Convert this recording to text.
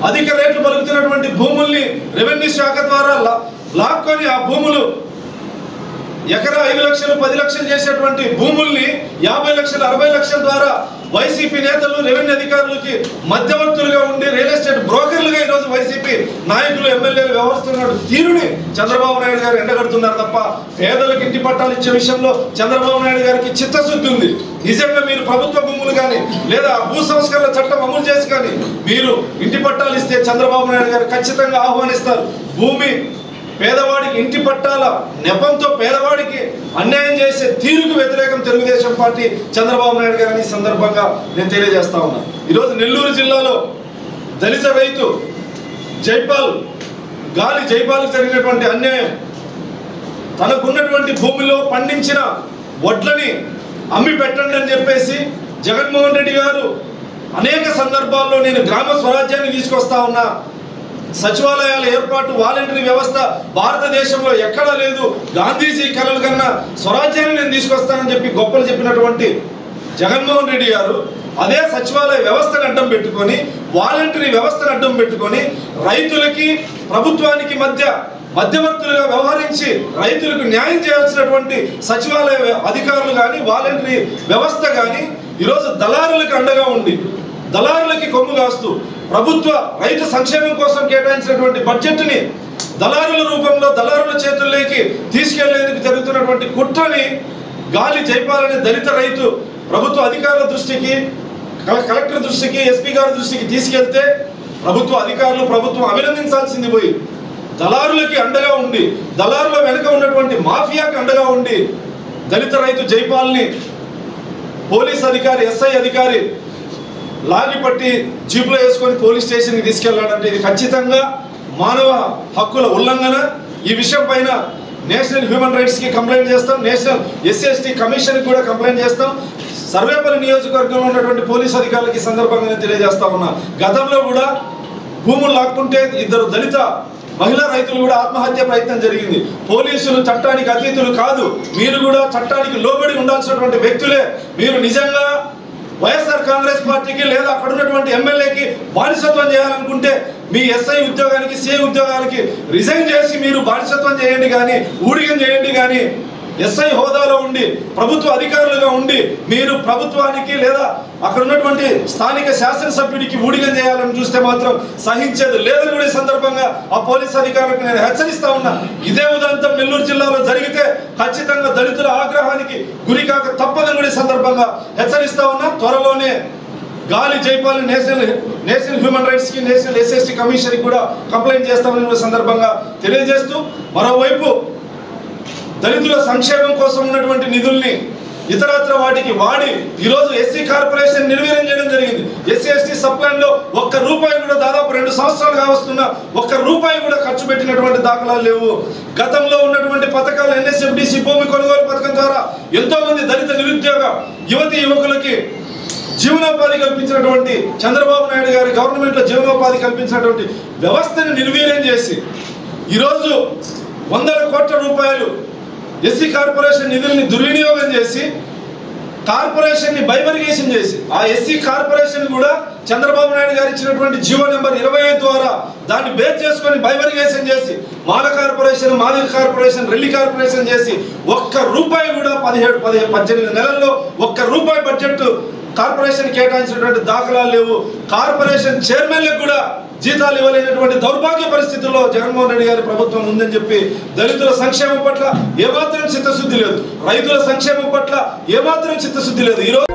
అధిక రేట్లు పలుకుతున్నటువంటి భూముల్ని రెవెన్యూ శాఖ ద్వారా లా- లాక్కొని ఆ భూములు ఎకరా ఐదు లక్షలు పది లక్షలు చేసేటువంటి భూముల్ని యాభై లక్షలు అరవై లక్షల ద్వారా వైసీపీ నేతలు రెవెన్యూ అధికారులకి మధ్యవర్తులుగా ఉండి రియల్ ఎస్టేట్ బ్రోకర్లుగా ఈరోజు వైసీపీ నాయకులు ఎమ్మెల్యేలు వ్యవహరిస్తున్న తీరుని చంద్రబాబు నాయుడు గారు ఎండగడుతున్నారు తప్ప పేదలకు ఇంటి పట్టాలు ఇచ్చే విషయంలో చంద్రబాబు నాయుడు గారికి చిత్తశుద్ధి ఉంది నిజంగా మీరు ప్రభుత్వ భూములు కానీ లేదా భూ సంస్కరణ చట్టం అమలు చేసి కానీ మీరు ఇంటి పట్టాలు ఇస్తే చంద్రబాబు నాయుడు గారు ఖచ్చితంగా ఆహ్వానిస్తారు భూమి పేదవాడికి ఇంటి పట్టాల నెపంతో పేదవాడికి అన్యాయం చేసే తీరుకు వ్యతిరేకం తెలుగుదేశం పార్టీ చంద్రబాబు నాయుడు గారిని ఈ సందర్భంగా నేను తెలియజేస్తా ఉన్నా ఈరోజు నెల్లూరు జిల్లాలో దళిత రైతు జైపాల్ గాలి జైపాల్కి జరిగినటువంటి అన్యాయం తనకున్నటువంటి భూమిలో పండించిన వడ్లని అమ్మి పెట్టండి అని చెప్పేసి జగన్మోహన్ రెడ్డి గారు అనేక సందర్భాల్లో నేను గ్రామ స్వరాజ్యాన్ని తీసుకొస్తా ఉన్నా సచివాలయాల ఏర్పాటు వాలంటరీ వ్యవస్థ భారతదేశంలో ఎక్కడా లేదు గాంధీజీ కలలు కన్నా స్వరాజ్యాన్ని నేను తీసుకొస్తానని చెప్పి గొప్పలు చెప్పినటువంటి జగన్మోహన్ రెడ్డి గారు అదే సచివాలయ వ్యవస్థను అడ్డం పెట్టుకొని వాలంటరీ వ్యవస్థను అడ్డం పెట్టుకొని రైతులకి ప్రభుత్వానికి మధ్య మధ్యవర్తులుగా వ్యవహరించి రైతులకు న్యాయం చేయాల్సినటువంటి సచివాలయ వ్య- అధికారులు కానీ వాలంటరీ వ్యవస్థ కానీ ఈరోజు దళారులకు అండగా ఉండి దళారులకి కొమ్ము కాస్తూ ప్రభుత్వ రైతు సంక్షేమం కోసం కేటాయించినటువంటి బడ్జెట్ని దళారుల రూపంలో దళారుల చేతుల్లోకి తీసుకెళ్లేందుకు జరుగుతున్నటువంటి కుట్రని గాలి జైపాలనే దళిత రైతు ప్రభుత్వ అధికారుల దృష్టికి కల- కలెక్టర్ దృష్టికి ఎస్పీ గారి దృష్టికి తీసుకెళ్తే ప్రభుత్వ అధికారులు ప్రభుత్వం అభినందించాల్సింది పోయి దళారులకి అండగా ఉండి దళారుల వెనుక ఉన్నటువంటి మాఫియాకి అండగా ఉండి దళిత రైతు జైపాల్ని పోలీస్ అధికారి ఎస్ఐ అధికారి లాగి పట్టి జీపులో వేసుకొని పోలీస్ స్టేషన్కి తీసుకెళ్లాడంటే ఇది ఖచ్చితంగా మానవ హక్కుల ఉల్లంఘన ఈ విషయం పైన నేషనల్ హ్యూమన్ రైట్స్ కి కంప్లైంట్ చేస్తాం నేషనల్ ఎస్సీ ఎస్టీ కమిషన్ కూడా కంప్లైంట్ చేస్తాం సర్వేపల్లి నియోజకవర్గంలో ఉన్నటువంటి పోలీస్ అధికారులకి ఈ సందర్భంగా నేను తెలియజేస్తా ఉన్నా గతంలో కూడా భూములు లాక్కుంటే ఇద్దరు దళిత మహిళా రైతులు కూడా ఆత్మహత్య ప్రయత్నం జరిగింది పోలీసులు చట్టానికి అతీతులు కాదు మీరు కూడా చట్టానికి లోబడి ఉండాల్సినటువంటి వ్యక్తులే మీరు నిజంగా వైఎస్ఆర్ కాంగ్రెస్ పార్టీకి లేదా అక్కడ ఉన్నటువంటి ఎమ్మెల్యేకి బానిసత్వం చేయాలనుకుంటే మీ ఎస్ఐ ఉద్యోగానికి సిఐ ఉద్యోగానికి రిజైన్ చేసి మీరు బానిసత్వం చేయండి కానీ ఊడిగం చేయండి కానీ ఎస్ఐ హోదాలో ఉండి ప్రభుత్వ అధికారులుగా ఉండి మీరు ప్రభుత్వానికి లేదా అక్కడ ఉన్నటువంటి స్థానిక శాసనసభ్యుడికి ఊడిగం చేయాలని చూస్తే మాత్రం సహించేది లేదని కూడా ఈ సందర్భంగా ఆ పోలీస్ అధికారులకు నేను హెచ్చరిస్తా ఉన్నా ఇదే ఉదంతం నెల్లూరు జిల్లాలో జరిగితే ఖచ్చితంగా దళితుల ఆగ్రహానికి గురి కాక తప్పదని కూడా ఈ సందర్భంగా హెచ్చరిస్తా ఉన్నా త్వరలోనే Gali Jaipal national national human rights కి నేషనల్ ఎస్ఎస్టీ కమిషన్ కూడా కంప్లైంట్ చేస్తామని కూడా సందర్భంగా తెలియజేస్తూ మరోవైపు దళితుల సంక్షేమం కోసం ఉన్నటువంటి నిధుల్ని ఇతరత్ర వాటికి వాడి ఈరోజు ఎస్సీ కార్పొరేషన్ నిర్వీర్యం చేయడం జరిగింది ఎస్సీ ఎస్టీ సప్లైన్ లో ఒక్క రూపాయి కూడా దాదాపు రెండు సంవత్సరాలుగా వస్తున్న ఒక్క రూపాయి కూడా ఖర్చు పెట్టినటువంటి దాఖలాలు లేవు గతంలో ఉన్నటువంటి పథకాలు ఎన్ఎస్ఎఫ్డిసి భూమి కొనుగోలు పథకం ద్వారా ఎంతో మంది దళిత నిరుద్యోగ యువతి యువకులకి జీవనోపాధి కల్పించినటువంటి చంద్రబాబు నాయుడు గారి గవర్నమెంట్ లో జీవనోపాధి కల్పించినటువంటి వ్యవస్థని నిర్వీర్యం చేసి ఈరోజు వందల కోట్ల రూపాయలు ఎస్సీ కార్పొరేషన్ నిధుల్ని దుర్వినియోగం చేసి కార్పొరేషన్ ని బైబరిగేషన్ చేసి ఆ ఎస్సీ కార్పొరేషన్ కూడా చంద్రబాబు నాయుడు గారు ఇచ్చినటువంటి జీవో నెంబర్ ఇరవై ఐదు ద్వారా దాన్ని బేస్ చేసుకొని బైబరిగేషన్ చేసి Mala corporation Madiga corporation Relli corporation చేసి ఒక్క రూపాయి కూడా పదిహేడు పదిహేడు పద్దెనిమిది నెలల్లో ఒక్క రూపాయి బడ్జెట్ కార్పొరేషన్ కేటాయించినటువంటి దాఖలాలు లేవు కార్పొరేషన్ చైర్మన్లకు కూడా జీతాలు ఇవ్వలేనటువంటి దౌర్భాగ్య పరిస్థితుల్లో జగన్మోహన్ రెడ్డి గారి ప్రభుత్వం ఉందని చెప్పి దళితుల సంక్షేమం పట్ల ఏమాత్రం చిత్తశుద్ధి లేదు రైతుల సంక్షేమం పట్ల ఏమాత్రం చిత్తశుద్ధి లేదు ఈరోజు